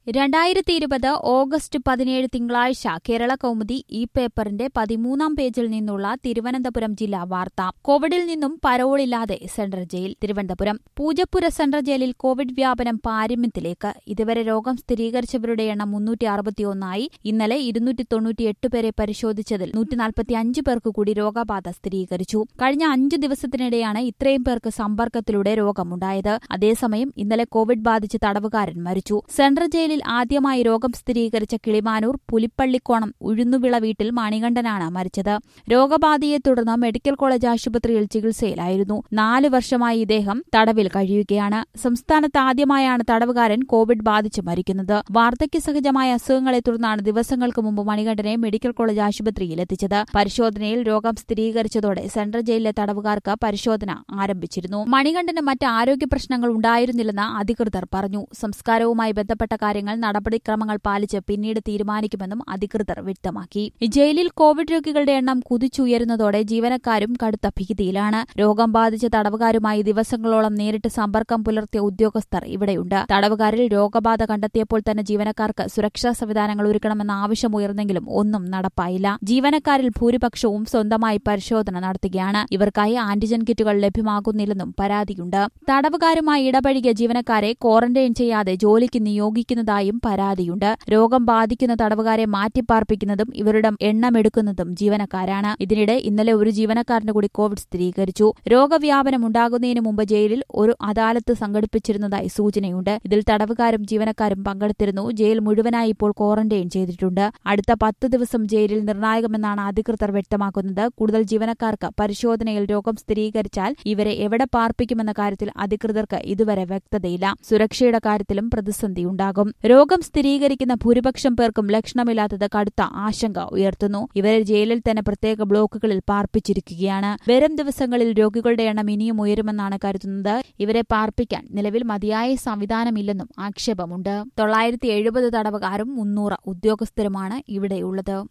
രണ്ടായിരത്തി ഇരുപത് ഓഗസ്റ്റ് പതിനേഴ് തിങ്കളാഴ്ച കേരള കൗമുദി ഈ പേപ്പറിന്റെ പതിമൂന്നാം പേജിൽ നിന്നുള്ള തിരുവനന്തപുരം ജില്ലാ വാർത്ത കോവിഡിൽ നിന്നും പരോളില്ലാതെ central jail Thiruvananthapuram Poojappura central ജയിലിൽ കോവിഡ് വ്യാപനം പാരമ്യത്തിലേക്ക് ഇതുവരെ രോഗം സ്ഥിരീകരിച്ചവരുടെ എണ്ണം മുന്നൂറ്റി അറുപത്തിയൊന്നായി ഇന്നലെ ഇരുന്നൂറ്റി തൊണ്ണൂറ്റിയെട്ട് പേരെ പരിശോധിച്ചതിൽ നൂറ്റി നാൽപ്പത്തിയഞ്ച് പേർക്ക് കൂടി രോഗബാധ സ്ഥിരീകരിച്ചു കഴിഞ്ഞ അഞ്ചു ദിവസത്തിനിടെയാണ് ഇത്രയും പേർക്ക് സമ്പർക്കത്തിലൂടെ രോഗമുണ്ടായത് അതേസമയം ഇന്നലെ കോവിഡ് ബാധിച്ച് തടവുകാരൻ മരിച്ചു സെൻട്രൽ ജയിലിൽ ആദ്യമായി രോഗം സ്ഥിരീകരിച്ച കിളിമാനൂർ പുലിപ്പള്ളിക്കോണം ഉഴുന്നുവിള വീട്ടിൽ മണികണ്ഠനാണ് മരിച്ചത് രോഗബാധയെ തുടർന്ന് മെഡിക്കൽ കോളേജ് ആശുപത്രിയിൽ ചികിത്സയിലായിരുന്നു നാല് വർഷമായി ഇദ്ദേഹം തടവിൽ കഴിയുകയാണ് സംസ്ഥാനത്ത് ആദ്യമായാണ് തടവുകാരൻ കോവിഡ് ബാധിച്ച് മരിക്കുന്നത് വാർദ്ധക്യസഹജമായ അസുഖങ്ങളെ തുടർന്നാണ് ദിവസങ്ങൾക്ക് മുമ്പ് മണികണ്ഠനെ മെഡിക്കൽ കോളേജ് ആശുപത്രിയിൽ എത്തിച്ചത് പരിശോധനയിൽ രോഗം സ്ഥിരീകരിച്ചതോടെ സെൻട്രൽ ജയിലിലെ തടവുകാർക്ക് പരിശോധന ആരംഭിച്ചിരുന്നു മണികണ്ഠന് മറ്റ് ആരോഗ്യ പ്രശ്നങ്ങൾ ഉണ്ടായിരുന്നില്ലെന്ന് അധികൃതർ പറഞ്ഞു സംസ്കാരവുമായി ബന്ധപ്പെട്ട കാര്യങ്ങൾ നടപടിക്രമങ്ങൾ പാലിച്ച് പിന്നീട് തീരുമാനിക്കുമെന്നും അധികൃതർ വ്യക്തമാക്കി ജയിലിൽ കോവിഡ് രോഗികളുടെ എണ്ണം കുതിച്ചുയരുന്നതോടെ ജീവനക്കാരും കടുത്ത ഭീതിയിലാണ് രോഗം ബാധിച്ച തടവുകാരുമായി ദിവസങ്ങളോളം നേരിട്ട് സമ്പർക്കം പുലർത്തിയ ഉദ്യോഗസ്ഥർ ഇവിടെയുണ്ട് തടവുകാരിൽ രോഗബാധ കണ്ടെത്തിയപ്പോൾ തന്നെ ജീവനക്കാർക്ക് സുരക്ഷാ സംവിധാനങ്ങൾ ഒരുക്കണമെന്ന ആവശ്യമുയർന്നെങ്കിലും ഒന്നും നടപ്പായില്ല ജീവനക്കാരിൽ ഭൂരിപക്ഷവും സ്വന്തമായി പരിശോധന നടത്തുകയാണ് ഇവർക്കായി ആന്റിജൻ കിറ്റുകൾ ലഭ്യമാകുന്നില്ലെന്നും പരാതിയുണ്ട് തടവുകാരുമായി ഇടപഴകിയ ജീവനക്കാരെ ക്വാറന്റൈൻ ചെയ്യാതെ ജോലിക്ക് നിയോഗിക്കുന്നതായും പരാതിയുണ്ട് രോഗം ബാധിക്കുന്ന തടവുകാരെ മാറ്റിപ്പാർപ്പിക്കുന്നതും ഇവരുടെ എണ്ണമെടുക്കുന്നതും ജീവനക്കാരാണ് ഇതിനിടെ ഇന്നലെ ഒരു ജീവനക്കാരന് കൂടി കോവിഡ് സ്ഥിരീകരിച്ചു രോഗവ്യാപനം ഉണ്ടാകുന്നതിന് മുമ്പ് ജയിലിൽ ഒരു അദാലത്ത് സംഘടിപ്പിച്ചിരുന്നതായി സൂചനയുണ്ട് ഇതിൽ തടവുകാരും ജീവനക്കാരും പങ്കെടുത്തിരുന്നു ജയിൽ മുഴുവനായി ഇപ്പോൾ ക്വാറന്റൈൻ ചെയ്തിട്ടുണ്ട് അടുത്ത പത്ത് ദിവസം ജയിലിൽ നിർണായകമെന്നാണ് അധികൃതർ വ്യക്തമാക്കുന്നത് കൂടുതൽ ജീവനക്കാർക്ക് പരിശോധനയിൽ രോഗം സ്ഥിരീകരിച്ചാൽ ഇവരെ എവിടെ പാർപ്പിക്കുമെന്ന കാര്യത്തിൽ അധികൃതർക്ക് ഇതുവരെ വ്യക്തതയില്ല സുരക്ഷയുടെ കാര്യത്തിലും പ്രതിസന്ധിയുണ്ടാകും രോഗം സ്ഥിരീകരിക്കുന്ന ഭൂരിപക്ഷം പേർക്കും ലക്ഷണമില്ലാത്തത് കടുത്ത ആശങ്ക ഉയർത്തുന്നു ഇവരെ ജയിലിൽ തന്നെ പ്രത്യേക ബ്ലോക്കുകളിൽ പാർപ്പിച്ചിരിക്കുകയാണ് വരും ദിവസങ്ങളിൽ രോഗികളുടെ എണ്ണം ഇനിയും ഉയരുമെന്നാണ് കരുതുന്നത് ഇവരെ പാർപ്പിക്കാൻ നിലവിൽ മതിയായ സംവിധാനമില്ലെന്നും ആക്ഷേപമുണ്ട് തൊള്ളായിരത്തി എഴുപത് തടവുകാരും മുന്നൂറ് ഉദ്യോഗസ്ഥരുമാണ് ഇവിടെയുള്ളത്